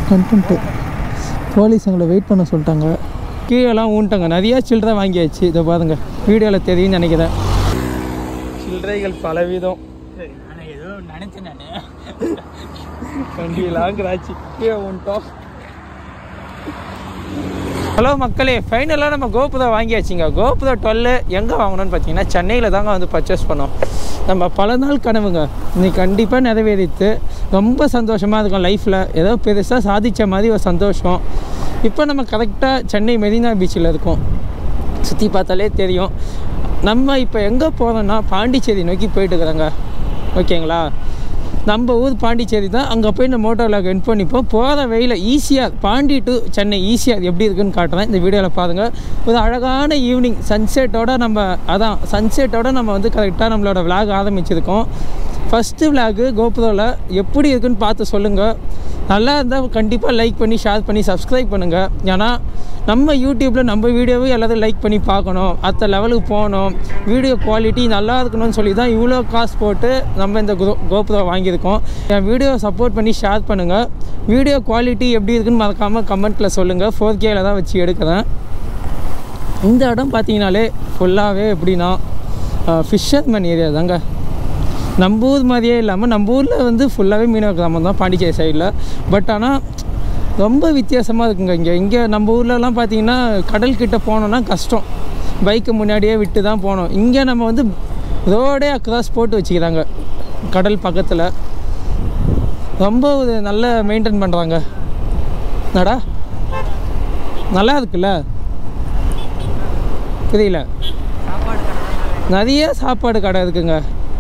Content police எங்களை wait பண்ண சொல்லிட்டாங்க கீழெல்லாம் ஊன்ட்டாங்க நிறையா சில்லறை வாங்கியாச்சு இதை பாருங்க வீடியோவில் தெரியும்னு நினைக்கிறேன் சில்லறைகள் பலவிதம் ஆனால் ஏதோ நினச்சேன் நான் வண்டியெல்லாம் கிராச்சி கீழே ஊன்ட்டோம் ஹலோ மக்களே ஃபைனலாக நம்ம கோபுதா வாங்கியாச்சுங்க கோபுதா டுவெல் எங்கே வாங்கணும்னு பார்த்தீங்கன்னா சென்னையில் தாங்க வந்து பர்ச்சேஸ் பண்ணோம் நம்ம பல நாள் கனவுங்க இன்னைக்கு கண்டிப்பாக நிறைவேறித்து ரொம்ப சந்தோஷமாக இருக்கும் லைஃப்பில் ஏதோ பெருசாக சாதித்த மாதிரி ஒரு சந்தோஷம் இப்போ நம்ம கரெக்டாக சென்னை மெரினா பீச்சில் இருக்கோம் சுற்றி பார்த்தாலே தெரியும் நம்ம இப்போ எங்கே போகிறோன்னா பாண்டிச்சேரி நோக்கி போயிட்டு இருக்கிறோங்க ஓகேங்களா நம்ம ஊர் பாண்டிச்சேரி தான் அங்கே போய் இந்த மோட்டோ விளாக் என் பண்ணிப்போம் போகிற வெயில ஈஸியாக பாண்டி டு சென்னை ஈஸியாக எப்படி இருக்குன்னு காட்டுறேன் இந்த வீடியோவில் பாருங்கள் ஒரு அழகான ஈவினிங் சன்செட்டோட நம்ம அதான் சன்செட்டோட நம்ம வந்து கரெக்டாக நம்மளோட விளாக் ஆரம்பிச்சிருக்கோம் ஃபஸ்ட்டு விளாகு கோபுரோவில் எப்படி இருக்குன்னு பார்த்து சொல்லுங்கள் நல்லா இருந்தால் கண்டிப்பாக லைக் பண்ணி ஷேர் பண்ணி சப்ஸ்கிரைப் பண்ணுங்கள் ஏன்னா நம்ம யூடியூப்பில் நம்ம வீடியோவை எல்லாரும் லைக் பண்ணி பார்க்கணும் அடுத்த லெவலுக்கு போகணும் வீடியோ குவாலிட்டி நல்லா இருக்கணும்னு சொல்லி தான் இவ்வளோ காசு போட்டு நம்ம இந்த கோ கோபுரம் வாங்கியிருக்கோம் என் வீடியோ சப்போர்ட் பண்ணி ஷேர் பண்ணுங்கள் வீடியோ குவாலிட்டி எப்படி இருக்குன்னு மறக்காமல் கமெண்ட்டில் சொல்லுங்கள் ஃபோர் கேல தான் வச்சு எடுக்கிறேன் இந்த இடம் பார்த்தீங்கனாலே ஃபுல்லாகவே எப்படின்னா ஃபிஷர்மேன் ஏரியா தாங்க நம்ம ஊர் மாதிரியே இல்லாமல் நம்ம ஊரில் வந்து ஃபுல்லாகவே மீனவ கிராமம் தான் பாண்டிச்சேரி சைடில் பட் ஆனால் ரொம்ப வித்தியாசமாக இருக்குங்க இங்கே இங்கே நம்ம ஊர்லலாம் பார்த்தீங்கன்னா கடல் கிட்ட போனோன்னா கஷ்டம் பைக்கு முன்னாடியே விட்டு தான் போனோம் இங்கே நம்ம வந்து ரோடே அக்ராஸ் போட்டு வச்சுக்கிறாங்க கடல் பக்கத்தில் ரொம்ப ஒரு நல்ல மெயின்டைன் பண்ணுறாங்க நடா நல்லா இருக்குல்ல புரியல நிறைய சாப்பாடு கடை இருக்குங்க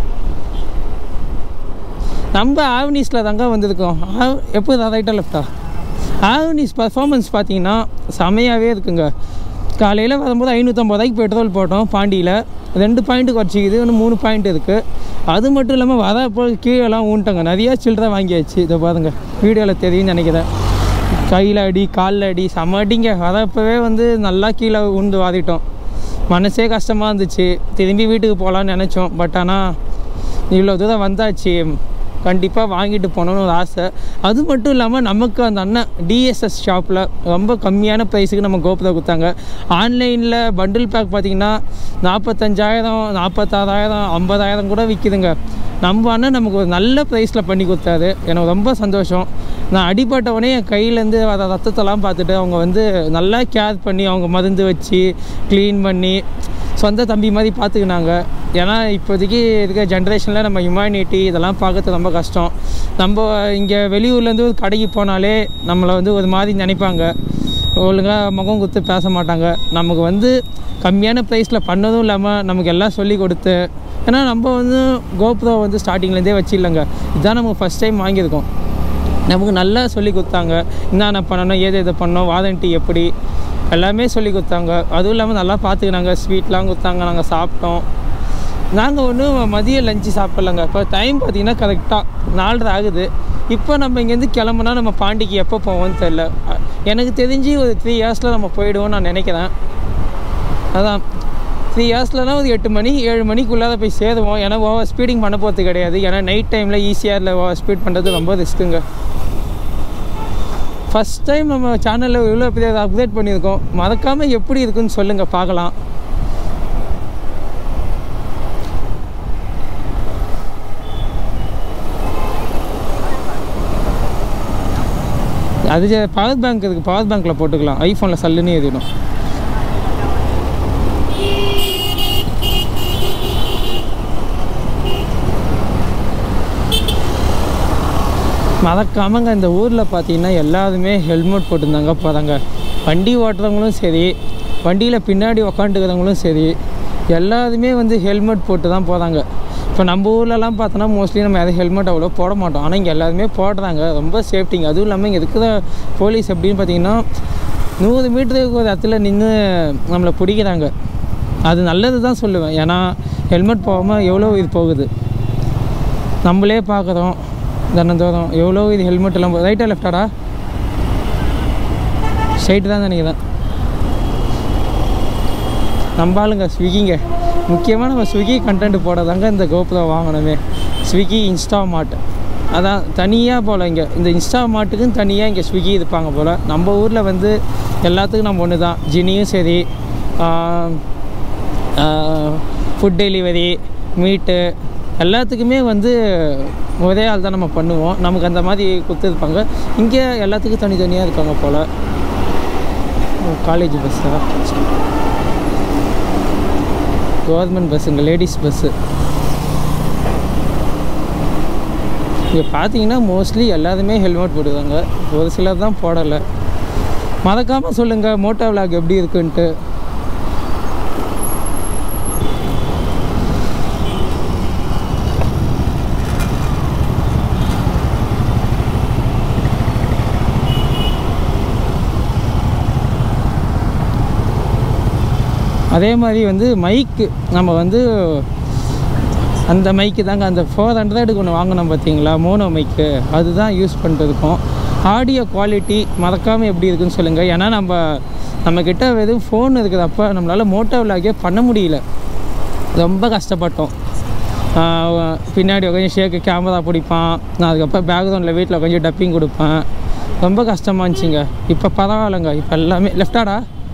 நம்ம ஆவனீஸில் தாங்க வந்திருக்கோம் ஆவ் எப்போ ரைட்டாக லெஃப்டா ஆவனீஸ் பர்ஃபார்மன்ஸ் பார்த்தீங்கன்னா செமையாகவே இருக்குங்க காலையில் வரும்போது ஐநூற்றம்பது ரூபாய்க்கு பெட்ரோல் போட்டோம் பாண்டியில் ரெண்டு பாயிண்ட்டு குறைச்சிக்குது இன்னும் மூணு பாயிண்ட் இருக்குது அது மட்டும் இல்லாமல் வரப்போ கீழெல்லாம் ஊன்ட்டாங்க நிறையா சில்லறை வாங்கியாச்சு இதை பாருங்க வீடியோவில் தெரியும்னு நினைக்கிறேன் கையில் அடி காலில் அடி செம அடிங்க வரப்போவே வந்து நல்லா கீழே உண்டு வாதிட்டோம் மனசே கஷ்டமாக இருந்துச்சு திரும்பி வீட்டுக்கு போகலான்னு நினச்சோம் பட் ஆனால் இவ்வளோ தூரம் வந்தாச்சு கண்டிப்பாக வாங்கிட்டு போகணுன்னு ஒரு ஆசை அது மட்டும் இல்லாமல் நமக்கு அந்த அண்ணன் டிஎஸ்எஸ் ஷாப்பில் ரொம்ப கம்மியான ப்ரைஸுக்கு நம்ம கோபுரம் கொடுத்தாங்க ஆன்லைனில் பண்டில் பேக் பார்த்திங்கன்னா நாற்பத்தஞ்சாயிரம் நாற்பத்தாறாயிரம் ஐம்பதாயிரம் கூட விற்கிதுங்க நம்ம அண்ணன் நமக்கு ஒரு நல்ல ப்ரைஸில் பண்ணி கொடுத்தாரு எனக்கு ரொம்ப சந்தோஷம் நான் அடிபட்டவொடனே என் கையிலேருந்து வர ரத்தத்தெல்லாம் பார்த்துட்டு அவங்க வந்து நல்லா கேர் பண்ணி அவங்க மருந்து வச்சு க்ளீன் பண்ணி சொந்த தம்பி மாதிரி பார்த்துக்கினாங்க ஏன்னா இப்போதைக்கு இருக்க ஜென்ரேஷனில் நம்ம ஹியூமனிட்டி இதெல்லாம் பார்க்கறது ரொம்ப கஷ்டம் நம்ம இங்கே வெளியூர்லேருந்து ஒரு கடைக்கு போனாலே நம்மளை வந்து ஒரு மாதிரி நினைப்பாங்க ஒழுங்காக முகம் குத்து பேச மாட்டாங்க நமக்கு வந்து கம்மியான ப்ரைஸில் பண்ணதும் இல்லாமல் நமக்கு எல்லாம் சொல்லி கொடுத்து ஏன்னா நம்ம வந்து கோப்ரோ வந்து ஸ்டார்டிங்லேருந்தே வச்சிடலங்க இதுதான் நம்ம ஃபஸ்ட் டைம் வாங்கியிருக்கோம் நமக்கு நல்லா சொல்லி கொடுத்தாங்க என்னென்ன பண்ணணும் ஏது எது பண்ணணும் வாரண்ட்டி எப்படி எல்லாமே சொல்லி கொடுத்தாங்க அதுவும் இல்லாமல் நல்லா பார்த்துக்கினாங்க ஸ்வீட்லாம் கொடுத்தாங்க நாங்கள் சாப்பிட்டோம் நாங்கள் ஒன்றும் மதிய லஞ்சு சாப்பிட்லங்க இப்போ டைம் பார்த்தீங்கன்னா கரெக்டாக நாலரை ஆகுது இப்போ நம்ம இங்கேருந்து கிளம்புனா நம்ம பாண்டிக்கு எப்போ போவோம்னு தெரில அ- எனக்கு தெரிஞ்சு ஒரு த்ரீ இயர்ஸில் நம்ம போயிடுவோம்னு நான் நினைக்கிறேன் அதான் த்ரீ இயர்ஸ்லனா ஒரு எட்டு மணி ஏழு மணிக்குள்ளார போய் சேருவோம் ஏன்னா ஓவர் ஸ்பீடிங் பண்ண போகிறது கிடையாது ஏன்னா நைட் டைமில் ஈஸியாக இல்லை ஓவர் ஸ்பீட் பண்ணுறது ரொம்ப ரிஸ்க்குங்க ஃபஸ்ட் டைம் நம்ம சேனலில் இவ்வளோ பெரிய அப்டேட் பண்ணியிருக்கோம் மறக்காமல் எப்படி இருக்குன்னு சொல்லுங்கள் பார்க்கலாம் அது பவர் பேங்க் இருக்குது பவர் பேங்க்கில் போட்டுக்கலாம் ஐஃபோனில் சல்லுன்னு ஏறிடும் மறக்காமங்க இந்த ஊரில் பார்த்தீங்கன்னா எல்லாருமே ஹெல்மெட் போட்டுருந்தாங்க போகிறாங்க வண்டி ஓட்டுறவங்களும் சரி வண்டியில் பின்னாடி உக்காந்துக்கிறவங்களும் சரி எல்லாருமே வந்து ஹெல்மெட் போட்டு தான் போகிறாங்க இப்போ நம்ம ஊர்லலாம் பார்த்தோன்னா மோஸ்ட்லி நம்ம யாரும் ஹெல்மெட் அவ்வளோ போட மாட்டோம் ஆனால் இங்கே எல்லாருமே போடுறாங்க ரொம்ப சேஃப்டிங்க அதுவும் இல்லாமல் இங்கே இருக்கிற போலீஸ் எப்படின்னு பார்த்தீங்கன்னா நூறு மீட்டருக்கு ஒரு இடத்துல நின்று நம்மளை பிடிக்கிறாங்க அது நல்லது தான் சொல்லுவேன் ஏன்னா ஹெல்மெட் போகாமல் எவ்வளோ இது போகுது நம்மளே பார்க்குறோம் தினந்தோறும் எவ்வளோ இது ஹெல்மெட் எல்லாம் ரைட்டா லெஃப்டாடா ஸ்ட்ரைட்டு தான் நினைக்கிறேன் நம்ம ஆளுங்க ஸ்விக்கிங்க முக்கியமாக நம்ம ஸ்விக்கி கண்டென்ட் போட தாங்க இந்த கோபுரம் வாங்கணுமே ஸ்விக்கி இன்ஸ்டா மார்ட் அதான் தனியாக போல் இங்கே இந்த இன்ஸ்டா மார்ட்டுக்குன்னு தனியாக இங்கே ஸ்விக்கி இருப்பாங்க போல் நம்ம ஊரில் வந்து எல்லாத்துக்கும் நம்ம ஒன்று தான் ஜினியும் சரி ஃபுட் டெலிவரி மீட்டு எல்லாத்துக்குமே வந்து ஒரே ஆள் தான் நம்ம பண்ணுவோம் நமக்கு அந்த மாதிரி கொடுத்துருப்பாங்க இங்கே எல்லாத்துக்கும் தனித்தனியாக இருக்காங்க போல் காலேஜ் பஸ்ஸா கவர்மெண்ட் பஸ்ஸுங்க லேடிஸ் பஸ்ஸு இங்கே பார்த்தீங்கன்னா மோஸ்ட்லி எல்லாருமே ஹெல்மெட் போட்டுருக்காங்க ஒரு சிலர் தான் போடலை மறக்காமல் சொல்லுங்கள் மோட்டோ விளாக் எப்படி இருக்குன்ட்டு அதே மாதிரி வந்து மைக்கு நம்ம வந்து அந்த மைக்கு தாங்க அந்த ஃபோர் ஹண்ட்ரடுக்கு ஒன்று வாங்கினோம் பார்த்தீங்களா மோனோ மைக்கு அதுதான் யூஸ் பண்ணிட்டுருக்கோம் ஆடியோ குவாலிட்டி மறக்காமல் எப்படி இருக்குன்னு சொல்லுங்கள் ஏன்னா நம்ம நம்மக்கிட்ட வெறும் ஃபோன் இருக்கிறப்ப நம்மளால் மோட்டோ விளாகே பண்ண முடியல ரொம்ப கஷ்டப்பட்டோம் ஆஹ் பின்னாடி உட்காந்து ஷேக்கு கேமரா பிடிப்பான் நான் அதுக்கப்புறம் பேக்ரவுண்டில் வீட்டில் உட்காந்து டப்பிங் கொடுப்பேன் ரொம்ப கஷ்டமாக இருந்துச்சுங்க இப்போ பரவாயில்லைங்க இப்போ எல்லாமே லெஃப்டாடா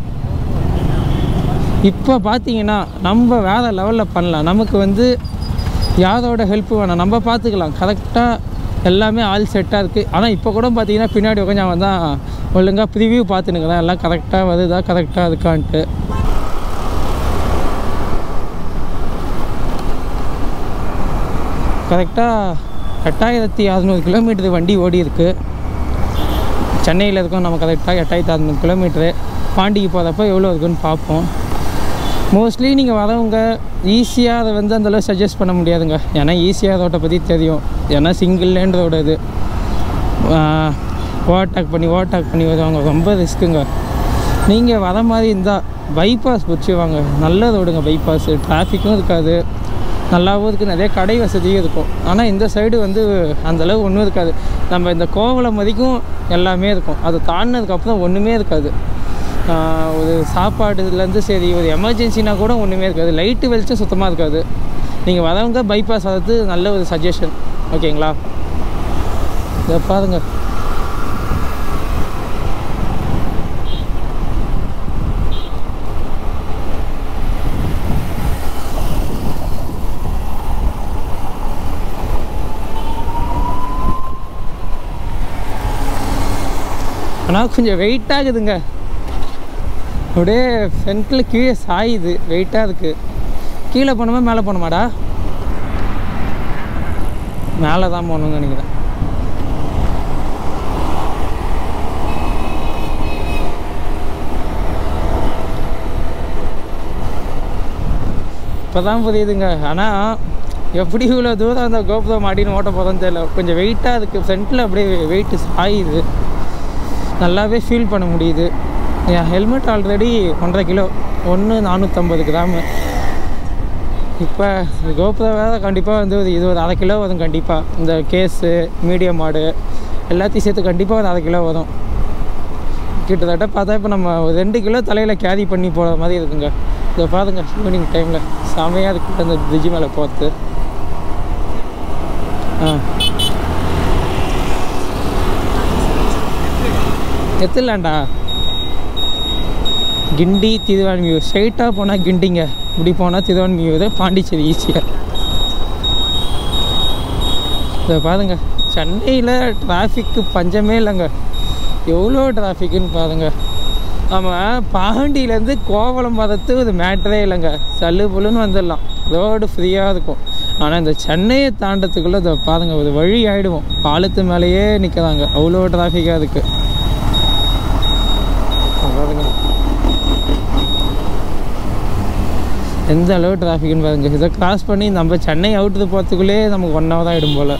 இப்போ பார்த்தீங்கன்னா நம்ம வேறு லெவலில் பண்ணலாம் நமக்கு வந்து யாரோட ஹெல்ப் வேணாம் நம்ம பார்த்துக்கலாம் கரெக்டாக எல்லாமே ஆல் செட்டாக இருக்குது ஆனால் இப்போ கூட பார்த்தீங்கன்னா பின்னாடி உட்காந்து அவன் தான் ஒழுங்காக ப்ரிவியூ பார்த்துனுக்குறான் எல்லாம் கரெக்டாக வருதா கரெக்டாக இருக்கான்ட்டு கரெக்டாக எட்டாயிரத்தி அறநூறு கிலோமீட்டர் வண்டி ஓடி இருக்குது சென்னையில் இருக்கோம் நம்ம கரெக்டாக எட்டாயிரத்தி அறநூறு கிலோமீட்ரு பாண்டிக்கு போகிறப்ப எவ்வளோ இருக்குன்னு பார்ப்போம் மோஸ்ட்லி நீங்கள் வரவங்க ஈஸியாக அதை வந்து அந்தளவு சஜஸ்ட் பண்ண முடியாதுங்க ஏன்னா ஈஸியாக ரோட்டை பற்றி தெரியும் ஏன்னா சிங்கிள் லேன் ரோடு இது ஓவர்டேக் பண்ணி ஓவர்டேக் பண்ணி வருவாங்க ரொம்ப ரிஸ்க்குங்க நீங்கள் வர மாதிரி இருந்தால் பைபாஸ் பிடிச்சி வாங்க நல்ல ரோடுங்க பைபாஸ் டிராஃபிக்கும் இருக்காது நல்லாவும் இருக்குது நிறைய கடை வசதியும் இருக்கும் ஆனால் இந்த சைடு வந்து அந்தளவு ஒன்றும் இருக்காது நம்ம இந்த கோவளம் வரைக்கும் எல்லாமே இருக்கும் அதை தாண்டினதுக்கப்புறம் ஒன்றுமே இருக்காது ஆஹ் ஒரு சாப்பாடுலேருந்து சரி ஒரு எமர்ஜென்சினா கூட ஒன்றுமே இருக்காது லைட்டு வெளிச்சம் சுத்தமாக இருக்காது நீங்கள் வரவங்க பைபாஸ் வர்றது நல்ல ஒரு சஜஷன் ஓகேங்களா இதை பாருங்க ஆனால் கொஞ்சம் வெயிட்டாக இருக்குதுங்க அப்படியே ஃப்ரண்ட்டில் கீழே சாயுது வெயிட்டாக இருக்குது கீழே போனோமா மேலே போகணுமாடா மேலே தான் போகணும்னு நினைக்கிறேன் இப்போ தான் புரியுதுங்க ஆனால் எப்படி இவ்வளோ தூரம் அந்த கோபுரம் மாட்டின்னு ஓட்ட போகிறோன்னு தெரியல கொஞ்சம் வெயிட்டாக இருக்குது ஃப்ரண்ட்டில் அப்படியே வெயிட்டு சாயுது நல்லாவே ஃபீல் பண்ண முடியுது என் ஹெல்மெட் ஆல்ரெடி ஒன்றரை கிலோ ஒன்று நானூற்றம்பது கிராமு இப்போ கோபுரம் வேறு கண்டிப்பாக வந்து ஒரு இது ஒரு அரை கிலோ வரும் கண்டிப்பாக இந்த கேஸு மீடியம் மாடு எல்லாத்தையும் சேர்த்து கண்டிப்பாக ஒரு அரை கிலோ வரும் கிட்டத்தட்ட பார்த்தா இப்போ நம்ம ஒரு ரெண்டு கிலோ தலையில் கேரி பண்ணி போகிற மாதிரி இருக்குங்க இதை பாருங்க ஈவினிங் டைமில் செமையாக இருக்குது அந்த பிரிட்ஜு மேலே போகிறது ஆ எத்துலாண்டா கிண்டி திருவான்மியூர் ஸ்ட்ரைட்டாக போனால் கிண்டிங்க இப்படி போனால் திருவான்மியூர் பாண்டிச்சேரி ஈஸியாக இதை பாருங்க சென்னையில் டிராஃபிக்கு பஞ்சமே இல்லைங்க எவ்வளோ டிராஃபிக்குன்னு பாருங்க நம்ம பாண்டியிலேருந்து கோவளம் வரத்து ஒரு மேட்டரே இல்லைங்க சல்லு புல்லுன்னு வந்துடலாம் ரோடு ஃப்ரீயாக இருக்கும் ஆனால் இந்த சென்னையை தாண்டத்துக்குள்ளே இதை பாருங்க ஒரு வழி ஆகிடுவோம் பாலத்து மேலேயே நிற்கிறாங்க அவ்வளோ டிராஃபிக்காக இருக்குது பாருங்க எந்த அளவு டிராஃபிக்னு பாருங்க இதை கிராஸ் பண்ணி நம்ம சென்னை அவுட்டு போகிறதுக்குள்ளே நமக்கு ஒன் ஹவர் ஆகிடும் போல்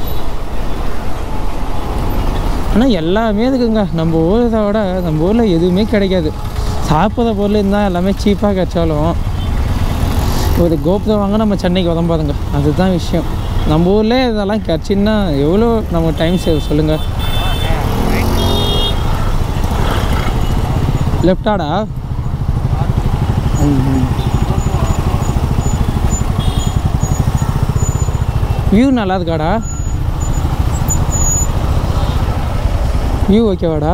ஆனால் எல்லாமே இருக்குங்க நம்ம ஊரை விட நம்ம ஊரில் எதுவுமே கிடைக்காது சாப்பிட்ற பொருள் இருந்தால் எல்லாமே சீப்பாக கிடைச்சாலும் ஒரு கோபுரம் வாங்க நம்ம சென்னைக்கு வரோம் பாருங்க அதுதான் விஷயம் நம்ம ஊரில் இதெல்லாம் கிடச்சின்னா எவ்வளோ நம்ம டைம் சேவ் சொல்லுங்கள் லெஃப்டாடா வியூ நல்லா இருக்காடா வியூ ஓகேவாடா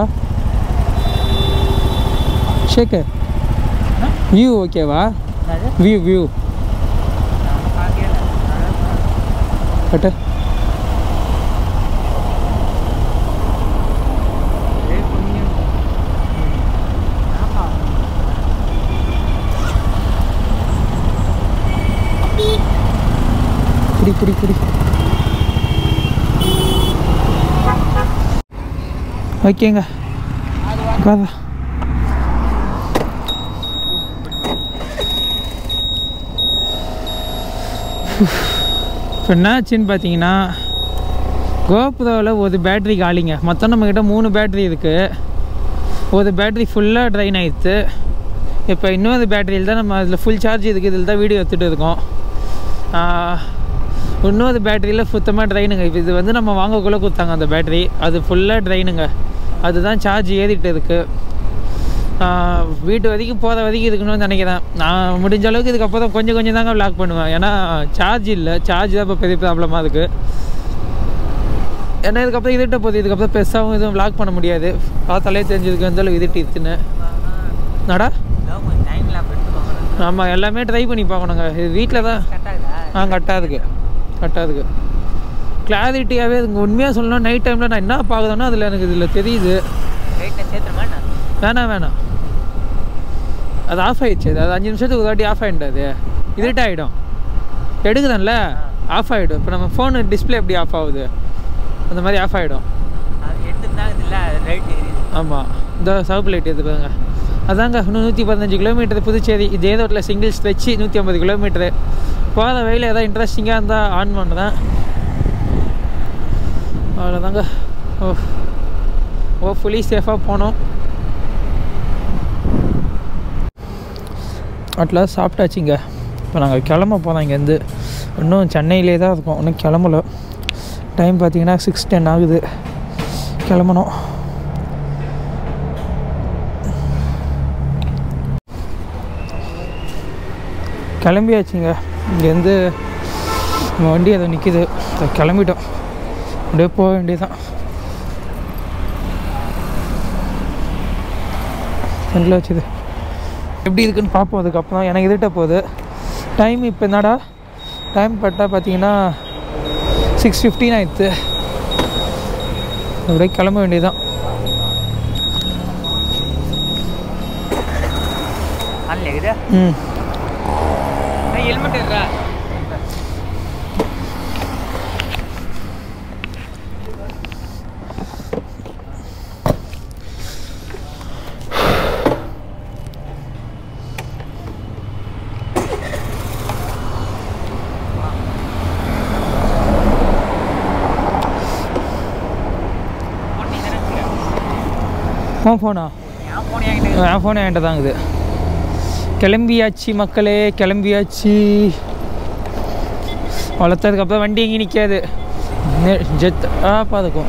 ஷேக்கு வியூ ஓகேவா என்னது வியூ வியூ நான் பார்க்கல கட்டு அதே கொஞ்சம் ஆமா குடி குடி குடி ஓகேங்க உட்காரா இப்போ என்னாச்சுன்னு பார்த்தீங்கன்னா கோபுராவில் ஒரு பேட்ரி காலிங்க மொத்தம் நம்மக்கிட்ட மூணு பேட்ரி இருக்குது ஒரு பேட்ரி ஃபுல்லாக ட்ரைன் ஆயிடுச்சு இப்போ இன்னொரு பேட்டரியில் தான் நம்ம அதில் ஃபுல் சார்ஜ் இருக்குது இதில் தான் வீடியோ எடுத்துகிட்டு இருக்கோம் ஆஹ், இன்னொரு பேட்டரியில் சுத்தமாக ட்ரைனுங்க இப்போ இது வந்து நம்ம வாங்கக்குள்ளே கொடுத்தாங்க அந்த பேட்டரி அது ஃபுல்லாக ட்ரைனுங்க அதுதான் சார்ஜ் ஏறிட்டு இருக்கு ஆஹ், வீட்டு வரைக்கும் போகிற வரைக்கும் இருக்கணும்னு நினைக்கிறேன் நான் முடிஞ்ச அளவுக்கு இதுக்கப்புறம் கொஞ்சம் கொஞ்சம் தாங்க லாக் பண்ணுவேன் ஏன்னா சார்ஜ் இல்லை சார்ஜ் தான் இப்போ பெரிய ப்ராப்ளமாக இருக்குது ஏன்னா இதுக்கப்புறம் இதுட்ட போகுது இதுக்கப்புறம் பெருசாகவும் எதுவும் லாக் பண்ண முடியாது பார்த்தாலே தெரிஞ்சதுக்கு வந்தாலும் இதுட்டிருச்சுன்னு நடா கொஞ்சம் டைமில் எடுத்து பார்க்கணும் ஆமாம் எல்லாமே ட்ரை பண்ணி பார்க்கணுங்க இது வீட்டில் தான் கரெக்டாகுதா ஆ கரெக்டாக இருக்கு கரெக்டாக இருக்கு கிளாரிட்டியாகவே இதுங்க உண்மையாக சொல்லணும் நைட் டைமில் நான் என்ன பார்க்குறேன்னா அதில் எனக்கு இதில் தெரியுது ரைட்டில் சேர்த்துருமா நான் வேணாம் வேணாம் அது ஆஃப் ஆயிடுச்சு அது அது அஞ்சு நிமிஷத்துக்கு ஒரு வாட்டி ஆஃப் ஆகிட்டு அது இருட்டாகிடும் எடுக்குதான்ல ஆஃப் ஆகிடும் இப்போ நம்ம ஃபோனு டிஸ்பிளே எப்படி ஆஃப் ஆகுது அந்த மாதிரி ஆஃப் ஆகிடும் அது எடுத்துட்டு தான் இதில் ரைட் எரியுது ஆமாம் இந்த சவுப்பு லைட் எடுத்து பாருங்க அதாங்க இன்னும் நூற்றி பதினஞ்சு கிலோமீட்டர் புதுச்சேரி இதே ரோட்டில் சிங்கிள் ஸ்ட்ரெச்சு நூற்றி ஐம்பது கிலோமீட்டரு போகிற வழியில் எதாவது இன்ட்ரெஸ்டிங்காக இருந்தால் ஆன் பண்ணுறேன் அவ்வளோதாங்க ஓ ஓ ஃபுல்லி சேஃபாக போனோம் அட்லாஸ் சாப்பிட்டாச்சுங்க இப்போ நாங்கள் கிளம்ப போகிறோம் இங்கேருந்து இன்னும் சென்னையிலே தான் இருக்கோம் இன்னும் கிளம்பல டைம் பார்த்தீங்கன்னா சிக்ஸ் டென் ஆகுது கிளம்பணும் கிளம்பியாச்சுங்க இங்கேருந்து நம்ம வண்டி அதை நிற்கிது அதை கிளம்பிட்டோம் அப்படியே போக வேண்டியதுதான் ஃப்ரெண்டில் வச்சுது எப்படி இருக்குன்னு பார்ப்போம் அதுக்கப்புறம் எனக்கு இதுகிட்ட போகுது டைம் இப்போ என்னடா டைம் பட்டா பார்த்தீங்கன்னா சிக்ஸ் ஃபிஃப்டின் ஆயிடுத்து அப்படியே கிளம்ப வேண்டியதுதான் அல்ல இது ம் ஹெல்மெட் இருக்கா உன் ஃபோனா என் ஃபோன் என்கிட்ட என் ஃபோன் என்கிட்ட தான் இருக்குது கிளம்பியாச்சு மக்களே கிளம்பியாச்சு வளர்த்ததுக்கப்புறம் வண்டி எங்கேயும் நிற்காது ஜெத் ஆ பார்த்துக்கும்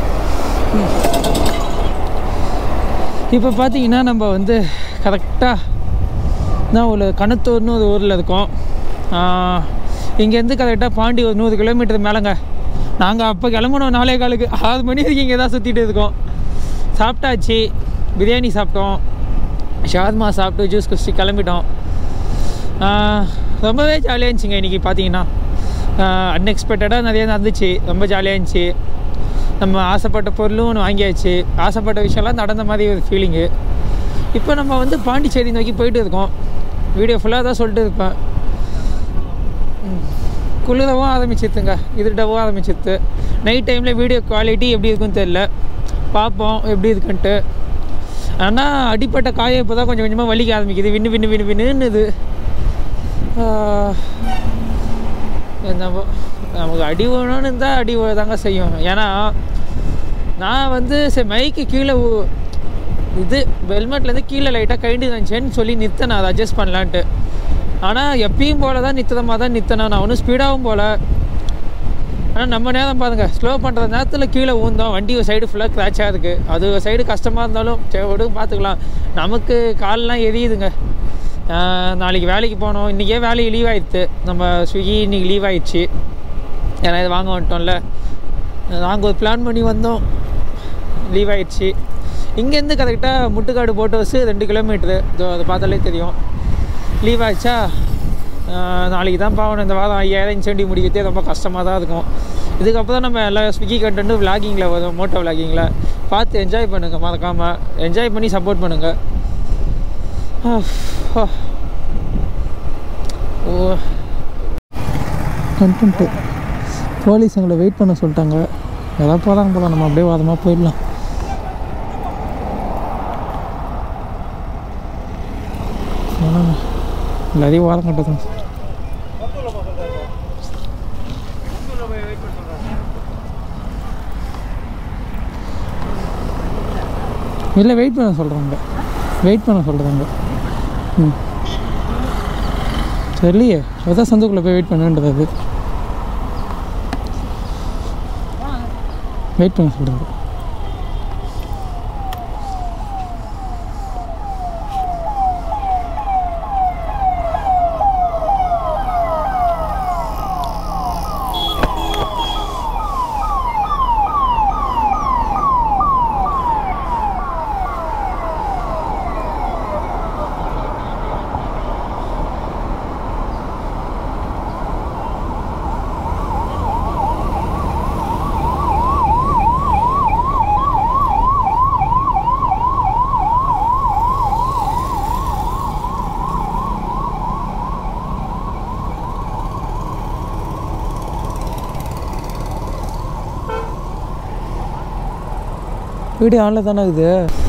இப்போ பார்த்தீங்கன்னா நம்ம வந்து கரெக்டாக நான் ஒரு கணத்தூர்னு ஒரு ஊரில் இருக்கோம் இங்கேருந்து கரெக்டாக பாண்டி ஒரு நூறு கிலோமீட்டர் மேலேங்க நாங்கள் அப்போ கிளம்பணும் நாலே காலுக்கு ஆறு மணி வரைக்கும் இங்கே தான் சுற்றிட்டு இருக்கோம் சாப்பிட்டாச்சு பிரியாணி சாப்பிட்டோம் ஷார்மா சாப்பிட்டு ஜூஸ் குடிச்சு கிளம்பிட்டோம் ஆஹ் ரொம்பவே ஜாலியாக இருந்துச்சுங்க இன்றைக்கி பார்த்தீங்கன்னா அன்எக்ஸ்பெக்டடாக நிறைய நடந்துச்சு ரொம்ப ஜாலியாக இருந்துச்சு நம்ம ஆசைப்பட்ட பொருளும் ஒன்று வாங்கியாச்சு ஆசைப்பட்ட விஷயம்லாம் நடந்த மாதிரி ஒரு ஃபீலிங்கு இப்போ நம்ம வந்து பாண்டிச்சேரி நோக்கி போயிட்டு இருக்கோம் வீடியோ ஃபுல்லாக தான் சொல்லிட்டு இருப்பேன் ம். குளிரவும் ஆரம்பிச்சிருத்துங்க இருட்டவும் ஆரம்பிச்சிருத்து நைட் டைமில் வீடியோ குவாலிட்டி எப்படி இருக்குன்னு தெரில பார்ப்போம் எப்படி இருக்குன்ட்டு ஆனால் அடிப்பட்ட காயம் இப்போ தான் கொஞ்சம் கொஞ்சமாக வலிக்க ஆரம்பிக்குது விண்ணு விண்ணு விண்ணு விண்ணுன்னுது ஆஹ், நம்ம நமக்கு அடி வேணும்னு இருந்தால் அடி தாங்க செய்யும் ஏன்னா நான் வந்து சரி மைக்கு கீழே ஊ- இது ஹெல்மெட்லேருந்து கீழே லைட்டாக கைண்டு இருந்துச்சேன்னு சொல்லி நிறுத்தினேன் அதை அட்ஜஸ்ட் பண்ணலான்ட்டு ஆனால் எப்பயும் போல தான் நிறுத்தமாக தான் நிறுத்தினேன் நான் ஒன்றும் ஸ்பீடாகவும் போகல ஆனால் நம்ம நேரம் பாருங்க ஸ்லோ பண்ணுற நேரத்தில் கீழே ஊந்தோம் வண்டி ஒரு சைடு ஃபுல்லாக கிராச்சாக இருக்குது அது ஒரு சைடு கஷ்டமாக இருந்தாலும் சரி விடுங்க பார்த்துக்கலாம் நமக்கு கால்லாம் எரியுதுங்க ஆஹ் நாளைக்கு வேலைக்கு போனோம் இன்றைக்கே வேலைக்கு லீவ் ஆயிடுச்சு நம்ம ஸ்விக்கி இன்றைக்கி லீவ் ஆயிடுச்சு ஏன்னா இது வாங்க வந்துட்டோம்ல நாங்கள் ஒரு பிளான் பண்ணி வந்தோம் லீவ் ஆயிடுச்சு இங்கேருந்து கரெக்டாக முட்டுக்காடு போட் ஹவுஸு ரெண்டு கிலோமீட்ரு இதோ அதை பார்த்தாலே தெரியும் லீவ் ஆயிடுச்சா ஆஹ் நாளைக்கு தான் பாவணும் இந்த வாரம் ஐயாயிரம் இன்சென்டிவ் முடிக்கிறதே ரொம்ப கஷ்டமாக தான் இருக்கும் இதுக்கப்புறம் தான் நம்ம எல்லா ஸ்விக்கி கண்டென்ட்டும் விளாகிங்கில் வரும் மோட்டோ விளாகிங்கில் பார்த்து என்ஜாய் பண்ணுங்கள் மறக்காமல் என்ஜாய் பண்ணி சப்போர்ட் பண்ணுங்கள் ஓ கண்டென்ட்டு போலீஸ் எங்களை வெயிட் பண்ண சொல்லிட்டாங்க எதாவது போகிறாங்க போல நம்ம அப்படியே வாதமாக போயிடலாம் ஆமாங்க. எல்லாரையும் வாரம் கட்டதான் இல்லை வெயிட் பண்ண சொல்கிறாங்க வெயிட் பண்ண சொல்கிறாங்க ம் தெரியலையே அதான் சந்துக்குள்ளே போய் வெயிட் பண்ணுன்றது அது வெயிட் பண்ண சொல்கிறது வீடியோ ஆனில் தானே இருக்குது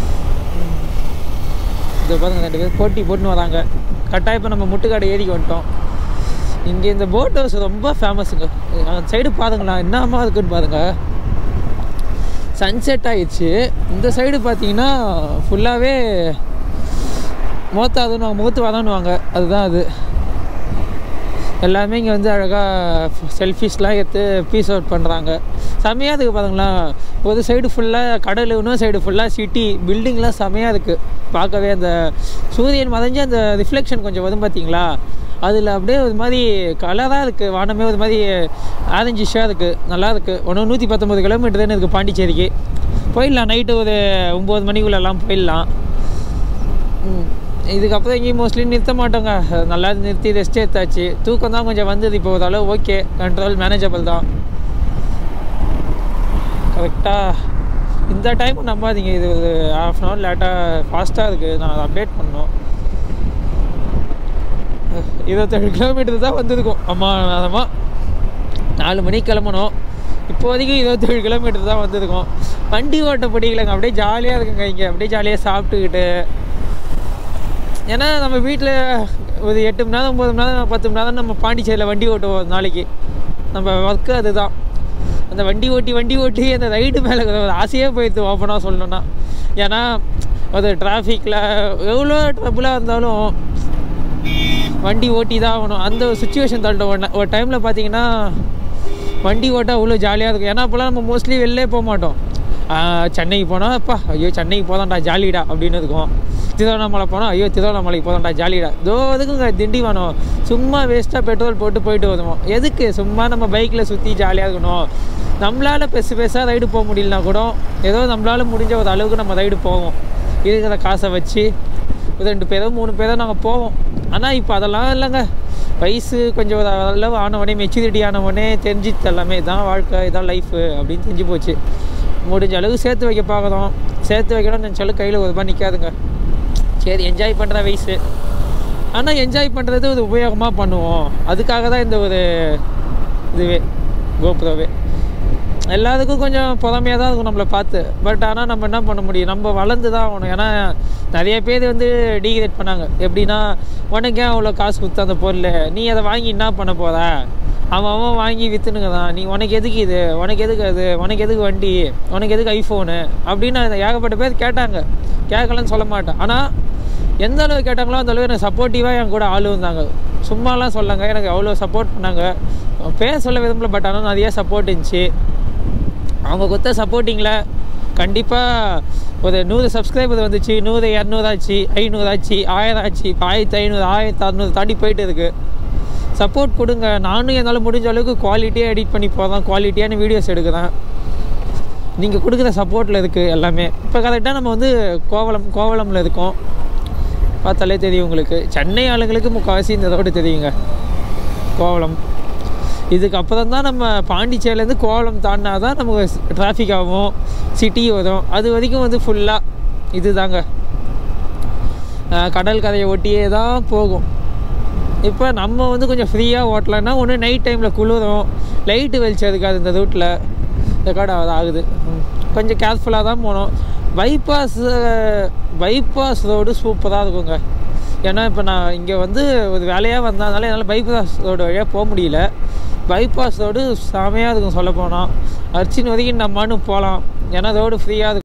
இதை பாருங்க ரெண்டு பேர் போட்டி போட்டுன்னு வராங்க கட்டாயம் இப்போ நம்ம முட்டுக்காடு ஏரிக்கு வந்துட்டோம் இங்கே இந்த போட் ஹவுஸ் ரொம்ப ஃபேமஸுங்க அந்த சைடு பாருங்களா என்னமா இருக்குன்னு பாருங்க சன்செட் ஆயிடுச்சு இந்த சைடு பார்த்தீங்கன்னா ஃபுல்லாகவே மோத்தாதுன்னு முகத்து வதன்னுவாங்க அதுதான் அது எல்லாமே இங்கே வந்து அழகாக செல்ஃபிஷ்லாம் எடுத்து பீஸ் அவுட் பண்ணுறாங்க செமையாக இருக்குது பாருங்களேன் ஒரு சைடு ஃபுல்லாக கடல் இன்னொரு சைடு ஃபுல்லாக சிட்டி பில்டிங்லாம் செமையாக இருக்குது பார்க்கவே அந்த சூரியன் மறைஞ்சு அந்த ரிஃப்ளெக்ஷன் கொஞ்சம் வரும் பார்த்தீங்களா அதில் அப்படியே ஒரு மாதிரி கலராக இருக்குது வானமே ஒரு மாதிரி ஆரஞ்சிஷாக இருக்குது நல்லா இருக்குது ஒன்று நூற்றி பத்தொம்பது கிலோமீட்டர் தானே இருக்குது பாண்டிச்சேரிக்கு போயிடலாம் நைட்டு ஒரு ஒம்பது மணிக்குள்ளெல்லாம் போயிடலாம் ம். இதுக்கப்புறம் எங்கேயும் மோஸ்ட்லி நிறுத்த மாட்டோங்க நல்லா நிறுத்தி ரெஸ்ட் எடுத்தாச்சு தூக்கம் தான் கொஞ்சம் வந்தது இப்போ ஓரளவு ஓகே கண்ட்ரோல் மேனேஜபிள் தான் கரெக்டாக இந்த டைம் நம்பாதீங்க இது ஒரு ஹாஃப் அன் ஹவர் லேட்டாக ஃபாஸ்ட்டாக இருக்குது நான் அதை அப்டேட் பண்ணணும் இருபத்தேழு கிலோமீட்டர் தான் வந்திருக்கும் அம்மா அதமாக நாலு மணிக்கு கிளம்பணும் இப்போதைக்கு இருபத்தேழு கிலோமீட்டர் தான் வந்திருக்கோம் வண்டி ஓட்ட பிடிக்கலங்க அப்படியே ஜாலியாக இருக்குங்க இங்கே அப்படியே ஜாலியாக சாப்பிட்டுக்கிட்டு ஏன்னா நம்ம வீட்டில் ஒரு எட்டு மணி நேரம் ஒம்பது மணி நேரம் பத்து மணி நேரம் நம்ம பாண்டிச்சேரியில் வண்டி ஓட்டுவோம் ஒரு நாளைக்கு நம்ம ஒர்க்கு அதுதான் அந்த வண்டி ஓட்டி வண்டி ஓட்டி அந்த ரைடு மேலே ஒரு ஆசையே போயிடுது ஓப்பனாக சொல்லணும்னா ஏன்னா அது டிராஃபிக்கில் எவ்வளோ ட்ரபுளாக இருந்தாலும் வண்டி ஓட்டி தான் ஆகணும் அந்த ஒரு சுச்சுவேஷன் தள்ளிட்ட உடனே ஒரு டைமில் பார்த்தீங்கன்னா வண்டி ஓட்ட அவ்வளோ ஜாலியாக இருக்கும் ஏன்னா அப்போல்லாம் நம்ம மோஸ்ட்லி வெளிலே போக மாட்டோம் ஆஹ் சென்னைக்கு போனால் அப்பா ஐயோ சென்னைக்கு போதான்டா ஜாலிடா அப்படின்னு இருக்கும் திருவண்ணாமலை போனால் ஐயோ திருவண்ணாமலைக்கு போதான்டா ஜாலிடா இதோ எதுக்குங்க திண்டிவனம் சும்மா வேஸ்ட்டாக பெட்ரோல் போட்டு போயிட்டு வருவோம் எதுக்கு சும்மா நம்ம பைக்கில் சுற்றி ஜாலியாக இருக்கணும் நம்மளால் பெருசு பெருசாக ரைடு போக முடியலனா கூட ஏதோ நம்மளால் முடிஞ்ச ஒரு அளவுக்கு நம்ம ரைடு போவோம் இருக்கிற காசை வச்சு ஒரு ரெண்டு பேரோ மூணு பேரோ நாங்கள் போவோம் ஆனால் இப்போ அதெல்லாம் இல்லைங்க வயசு கொஞ்சம் ஒரு அளவு ஆன உடனே மெச்சூரிட்டி ஆன உடனே தெரிஞ்சிச்சு எல்லாமே இதான் வாழ்க்கை இதான் லைஃபு அப்படின்னு தெரிஞ்சு போச்சு முடிஞ்ச அளவுக்கு சேர்த்து வைக்க பார்க்குறோம் சேர்த்து வைக்கணும்னு நினச்ச அளவுக்கு கையில் ஒரு ரூபாய் நிற்காதுங்க சரி என்ஜாய் பண்ணுற வயசு ஆனால் என்ஜாய் பண்ணுறது ஒரு உபயோகமாக பண்ணுவோம் அதுக்காக தான் இந்த ஒரு இதுவே கோபுரவே எல்லாத்துக்கும் கொஞ்சம் புறமையாக தான் இருக்கும் நம்மளை பார்த்து பட் ஆனால் நம்ம என்ன பண்ண முடியும் நம்ம வளர்ந்து தான் ஆகணும் ஏன்னா நிறைய பேர் வந்து டீக்ரேட் பண்ணாங்க எப்படின்னா உனக்கு ஏன் அவ்வளோ காசு கொடுத்த அந்த பொருள் நீ அதை வாங்கி என்ன பண்ண போற அவன் அவன் வாங்கி விற்றுனுங்க தான் நீ உனக்கு எதுக்கு இது உனக்கு எதுக்கு அது உனக்கு எதுக்கு வண்டி உனக்கு எதுக்கு ஐஃபோனு அப்படின்னு அந்த ஏகப்பட்ட பேர் கேட்டாங்க கேட்கலன்னு சொல்ல மாட்டேன் ஆனால் எந்த அளவு கேட்டாங்களோ அந்த அளவு எனக்கு சப்போர்ட்டிவாக என் கூட ஆள் வந்தாங்க சும்மாலாம் சொல்லங்க எனக்கு அவ்வளோ சப்போர்ட் பண்ணாங்க பேர் சொல்ல விரும்பல பட் ஆனால் நிறைய சப்போர்ட் இருந்துச்சு அவங்க கொடுத்த சப்போர்ட்டிங்கில் கண்டிப்பாக ஒரு நூறு சப்ஸ்கிரைபர் வந்துச்சு நூறு இரநூறாச்சு ஐநூறாச்சு ஆயிரம் ஆச்சு இப்போ ஆயிரத்தி ஐநூறு ஆயிரத்தி அறநூறு தாண்டி போயிட்டு இருக்கு சப்போர்ட் கொடுங்க நானும் என்னால் முடிஞ்ச அளவுக்கு குவாலிட்டியாக எடிட் பண்ணி போகிறேன் குவாலிட்டியான வீடியோஸ் எடுக்கிறேன் நீங்கள் கொடுக்குற சப்போர்ட்டில் இருக்குது எல்லாமே இப்போ கரெக்டாக நம்ம வந்து கோவளம் கோவளமில் இருக்கோம் பார்த்தாலே தெரியும் உங்களுக்கு சென்னை ஆளுங்களுக்கு முக்கால்வாசி இந்த ரோடு தெரியுங்க கோவளம் இதுக்கப்புறம் தான் நம்ம பாண்டிச்சேரிலேருந்து கோவளம் தாண்டினா தான் நமக்கு டிராஃபிக் ஆகும் சிட்டி வரும் அது வரைக்கும் வந்து ஃபுல்லாக இதுதாங்க அஹ் கடல் கரையை ஒட்டியே தான் போகும் இப்போ நம்ம வந்து கொஞ்சம் ஃப்ரீயாக ஓட்டலாம்னா ஒன்று நைட் டைமில் குளிரும் லைட்டு வெளிச்சம் இருக்காது இந்த ரூட்டில் ரெக்கார்ட் ஆகுது ஆகுது ம். கொஞ்சம் கேர்ஃபுல்லாக தான் போகணும் பைபாஸ் பைபாஸ் ரோடு சூப்பராக இருக்குங்க ஏன்னா இப்போ நான் இங்கே வந்து ஒரு வேலையாக வந்ததுனால என்னால் பைபாஸ் ரோடு வழியாக போக முடியல பைபாஸ் ரோடு செமையாக இருக்கும் சொல்ல போனால் அர்ச்சின் வரைக்கும் நம்மன்னு போகலாம் ஏன்னா ரோடு ஃப்ரீயாக இருக்கும்